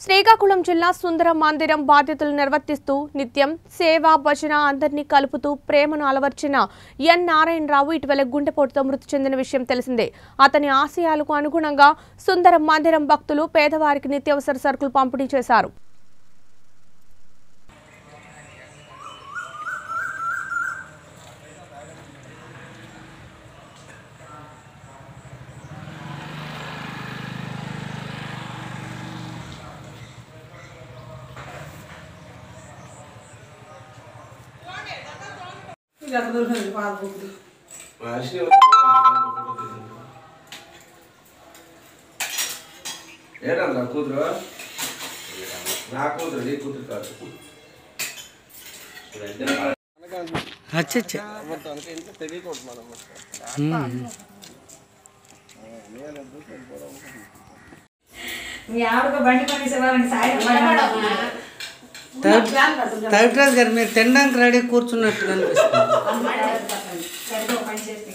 శ్రీకాకుళం జిల్లా సుందరం మందిరం బాధ్యతలు నిర్వర్తిస్తూ నిత్యం సేవ భజన అందరినీ కలుపుతూ ప్రేమను అలవర్చిన ఎన్ నారాయణరావు ఇటీవల గుండెపోటుతో మృతి చెందిన విషయం తెలిసిందే అతని ఆశయాలకు అనుగుణంగా సుందరం మందిరం భక్తులు పేదవారికి నిత్యావసర సరుకులు పంపిణీ చేశారు ఇది అక్కడ దొరికింది పాస్బుక్ మనిషి ఏనా నా కూతురు నా కూతురు నీ కూతురు కాదు అచ్చా అచ్చా మీ ఆవిడకు బండి కొనేసే వాళ్ళని సాయం థర్డ్ క్లాస్ గారు మీరు తినడానికి రెడీ కూర్చున్నట్టు కనిపిస్తుంది సరిగ్గా ఒక పని చేస్తే